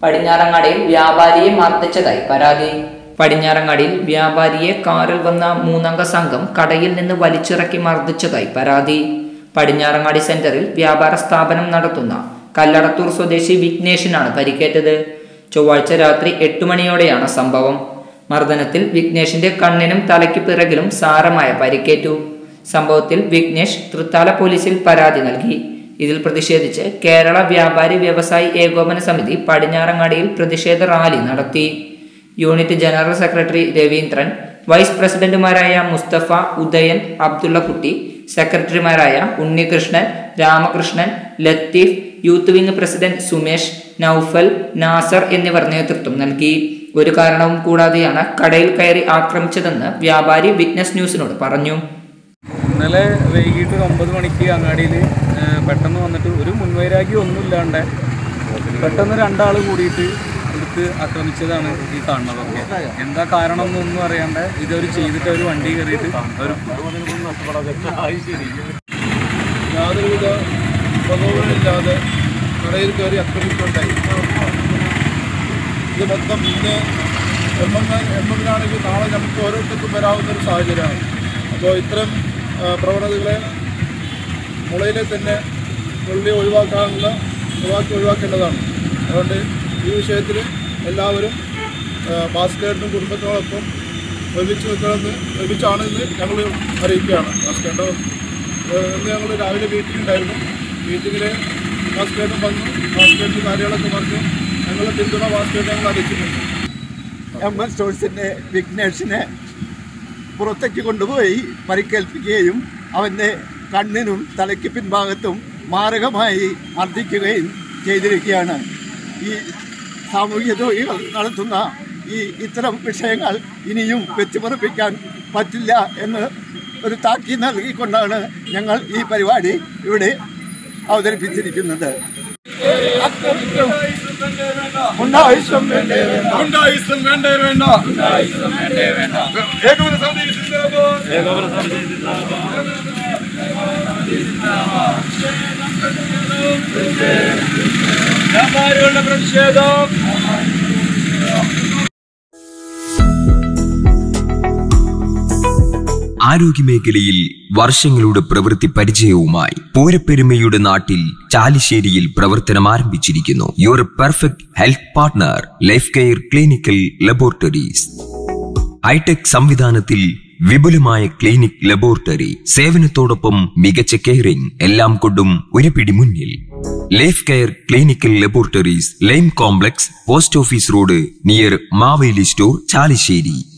പടിഞ്ഞാറങ്ങാടിയിൽ വ്യാപാരിയെ മർദ്ദിച്ചതായി പരാതി പടിഞ്ഞാറങ്ങാടിയിൽ വ്യാപാരിയെ കാറിൽ വന്ന മൂന്നംഗ സംഘം കടയിൽ നിന്ന് വലിച്ചിറക്കി മർദ്ദിച്ചതായി പരാതി പടിഞ്ഞാറങ്ങാടി സെന്ററിൽ വ്യാപാര സ്ഥാപനം നടത്തുന്ന കല്ലടത്തൂർ സ്വദേശി വിഘ്നേഷിനാണ് പരിക്കേറ്റത് ചൊവ്വാഴ്ച രാത്രി എട്ട് മണിയോടെയാണ് സംഭവം മർദ്ദനത്തിൽ വിഘ്നേഷിന്റെ കണ്ണിനും തലയ്ക്ക് പിറകിലും സാരമായ പരിക്കേറ്റു സംഭവത്തിൽ വിഘ്നേഷ് തൃത്താല പോലീസിൽ പരാതി നൽകി ഇതിൽ പ്രതിഷേധിച്ച് കേരള വ്യാപാരി വ്യവസായി ഏകോപന സമിതി പടിഞ്ഞാറങ്ങാടിയിൽ പ്രതിഷേധ റാലി നടത്തി unit general secretary Raveendran vice പ്രസിഡന്റുമാരായ മുസ്തഫ ഉദയൻ അബ്ദുള്ളക്കുട്ടി സെക്രട്ടറിമാരായ Unnikrishnan Ramakrishnan Latheef youth wing president Sumesh Naufal Nasar എന്നിവർ നേതൃത്വം നൽകി ഒരു കാരണവും കൂടാതെയാണ് കടയിൽ കയറി ആക്രമിച്ചതെന്ന് വ്യാപാരി വിറ്റ്നസ് ന്യൂസിനോട് പറഞ്ഞു ഇന്നലെ വൈകിട്ട് ഒരു ഒമ്പത് മണിക്ക് അങ്ങാടിയിൽ പെട്ടെന്ന് വന്നിട്ട് ഒരു മുൻവൈരാഗ്യം ഒന്നുമില്ലാണ്ട് പെട്ടെന്ന് രണ്ടാൾ കൂടിയിട്ട് എടുത്ത് ആക്രമിച്ചതാണ് ഈ കാണുന്നതൊക്കെ എന്താ കാരണം എന്നൊന്നും അറിയാണ്ട് ഇതവർ ചെയ്തിട്ട് അവർ വണ്ടി കയറിയിട്ട് അവർ യാതൊരുവിധ പ്രകോപനമില്ലാതെ കടയിൽ കയറി ആക്രമിക്കുകയുണ്ടായി ഇത് മൊത്തം ഇന്ന് എം എം എം എമ്മിനാണെങ്കിൽ നാളെ നമുക്ക് ഓരോരുത്തർക്കും വരാവുന്ന ഒരു സാഹചര്യമാണ് അപ്പോൾ ഇത്തരം ആ, പ്രവണതകളെ മുളയിലെ തന്നെ പുള്ളി ഒഴിവാക്കാനുള്ള ഒഴിവാക്കി ഒഴിവാക്കേണ്ടതാണ് അതുകൊണ്ട് ഈ വിഷയത്തിൽ എല്ലാവരും ഭാസ്കരനും കുടുംബത്തോടൊപ്പം ഒരുമിച്ച് നിൽക്കണമെന്ന് ഒരുമിച്ചാണെന്ന് ഞങ്ങൾ അറിയിക്കുകയാണ് ഭാസ്കരൻ്റെ ഇന്ന് ഞങ്ങൾ രാവിലെ മീറ്റിംഗ് ഉണ്ടായിരുന്നു മീറ്റിങ്ങിൽ ഭാസ്കരനും വന്നു ഭാസ്കരൻ്റെ കാര്യങ്ങളൊക്കെ പറഞ്ഞു ഞങ്ങൾ പിന്തുണ ഭാസ്കരനെ ഞങ്ങൾ അറിയിച്ചിട്ടുണ്ട് എം എസ് സ്റ്റോഴ്സിൻ്റെ വിഘ്നേഷിനെ പുറത്തേക്ക് കൊണ്ടുപോയി പരിക്കേൽപ്പിക്കുകയും അവൻ്റെ കണ്ണിനും തലയ്ക്ക് പിൻഭാഗത്തും മാരകമായി മർദ്ദിക്കുകയും ചെയ്തിരിക്കുകയാണ് ഈ സാമൂഹ്യ ദ്രോഹികൾ നടത്തുന്ന ഈ ഇത്തരം വിഷയങ്ങൾ ഇനിയും വെച്ചുപറപ്പിക്കാൻ പറ്റില്ല എന്ന് ഒരു താക്കീത് നൽകിക്കൊണ്ടാണ് ഞങ്ങൾ ഈ പരിപാടി ഇവിടെ അവതരിപ്പിച്ചിരിക്കുന്നത് ഉണ്ടാവശ്യം വേണ്ടേ വേണ്ട ഉണ്ടായിസം വേണ്ടേ വേണ്ട ഏകോപന സമിതി സിന്ദാബാദ്. വ്യാപാരികളുടെ പ്രതിഷേധം ആരോഗ്യമേഖലയിൽ വർഷങ്ങളുടെ പ്രവൃത്തി പരിചയവുമായി പൂരപ്പെരുമയുടെ നാട്ടിൽ ചാലിശ്ശേരിയിൽ പ്രവർത്തനം ആരംഭിച്ചിരിക്കുന്നു your perfect health partner life care clinical laboratories hi tech സംവിധാനത്തിൽ വിപുലമായ ക്ലിനിക് ലബോറട്ടറി സേവനത്തോടൊപ്പം മികച്ച കെയറിംഗ് എല്ലാം കൊണ്ടും ഒരു പിടി മുന്നിൽ life care clinical laboratories lime complex post office road near Maveli store Chalissery